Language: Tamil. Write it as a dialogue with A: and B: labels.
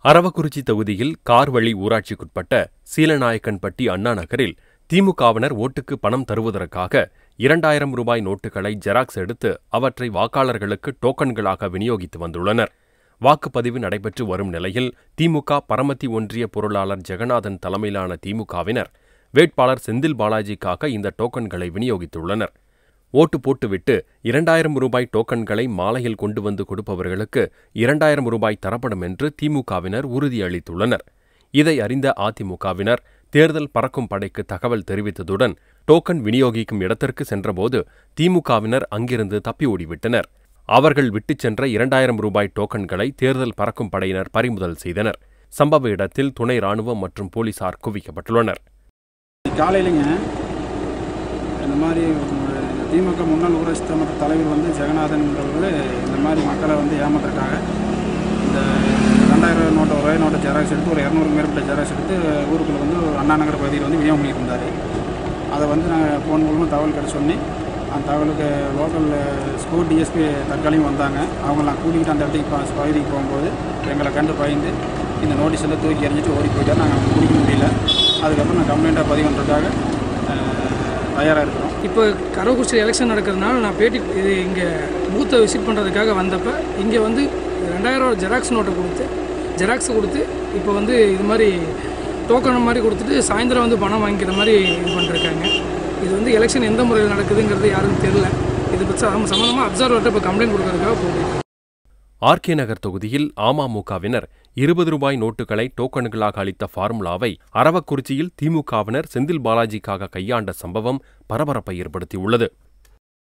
A: அரவக்குறிச்சி தொகுதியில் கார்வழி ஊராட்சிக்குட்பட்ட சீலநாயக்கன்பட்டி அண்ணா நகரில் திமுகவினர் ஓட்டுக்கு பணம் தருவதற்காக இரண்டாயிரம் ரூபாய் நோட்டுகளை ஜெராக்ஸ் எடுத்து அவற்றை வாக்காளர்களுக்கு டோக்கன்களாக விநியோகித்து வந்துள்ளனர் வாக்குப்பதிவு நடைபெற்று வரும் நிலையில் திமுக பரமத்தி ஒன்றிய பொருளாளர் ஜெகநாதன் தலைமையிலான திமுகவினர் வேட்பாளர் செந்தில் பாலாஜிக்காக இந்த டோக்கன்களை விநியோகித்துள்ளனர் ஓட்டு போட்டுவிட்டு இரண்டாயிரம் ரூபாய் டோக்கன்களை மாலையில் கொண்டு வந்து கொடுப்பவர்களுக்கு இரண்டாயிரம் ரூபாய் தரப்படும் என்று திமுகவினர் உறுதியளித்துள்ளனர் இதை அறிந்த அதிமுகவினர் தேர்தல் பறக்கும் படைக்கு தகவல் தெரிவித்ததுடன் டோக்கன் விநியோகிக்கும் இடத்திற்கு சென்றபோது திமுகவினர் அங்கிருந்து தப்பி ஓடிவிட்டனர் அவர்கள் விட்டுச் சென்ற இரண்டாயிரம் ரூபாய் டோக்கன்களை தேர்தல் பறக்கும் படையினர் பறிமுதல் செய்தனர் சம்பவ இடத்தில் துணை ராணுவம் மற்றும் போலீசார் குவிக்கப்பட்டுள்ளனர்
B: காலையிலங்க இந்த மாதிரி திமுக முன்னாள் ஊராட்சி மன்ற தலைவர் வந்து ஜெகநாதன்ன்றவர் இந்த மாதிரி மக்களை வந்து ஏமாத்துறதுக்காக இந்த ரெண்டாயிரம் நோட்டு ஒரே நோட்டை ஜெராக்ஸ் எடுத்து ஒரு இரநூறு மேற்பட்ட ஜெராக்ஸ் எடுத்து ஊருக்குள்ளே வந்து அண்ணா நகர் பகுதியில் வந்து விநியோகம் பண்ணிட்டு இருந்தார் அதை வந்து நாங்கள் ஃபோன் மூலமாக தகவல் கிட்ட சொல்லி அந்த தகவலுக்கு லோக்கல் ஸ்கூல் டிஎஸ்பி தற்காலிகம் வந்தாங்க அவங்க நான் கூட்டிகிட்டு அந்த இடத்துக்கு ப- பகுதிக்கு போகும்போது எங்களை கண்டு பயந்து இந்த நோட்டீஸ் எல்லாம் தூக்கி எறிஞ்சிட்டு ஓடி போயிட்டா நாங்கள் பிடிக்க முடியல அதுக்கப்புறம் நான் கம்ப்ளைண்ட்டாக பதிவு பண்ணுறதுக்காக தயாராக இருக்கிறோம்
C: இப்போ கரவக்குறிச்சியில் எலெக்ஷன் நடக்கிறதுனால நான் பேட்டி இது இங்கே பூத்தை விசிட் பண்ணுறதுக்காக வந்தப்போ இங்கே வந்து ரெண்டாயிரம் ரூபா ஜெராக்ஸ் நோட்டை கொடுத்து ஜெராக்ஸ் கொடுத்து இப்போ வந்து இது மாதிரி டோக்கன் மாதிரி கொடுத்துட்டு சாயந்தரம் வந்து பணம் வாங்கிக்கிற மாதிரி இது பண்ணிருக்காங்க இது வந்து எலெக்ஷன் எந்த முறையில் நடக்குதுங்கிறது யாருக்கும் தெரில இது பற்றி சம்மந்தமாக அப்சர்வர்கிட்ட இப்போ கம்ப்ளைண்ட் கொடுக்கறதுக்காக போகுது
A: ஆர்கே நகர் தொகுதியில் அமமுகவினர் இருபது ரூபாய் நோட்டுகளை டோக்கன்களாக அளித்த ஃபார்முலாவை அரவக்குறிச்சியில் திமுகவினர் செந்தில் பாலாஜிக்காக கையாண்ட சம்பவம் பரபரப்பை ஏற்படுத்தியுள்ளது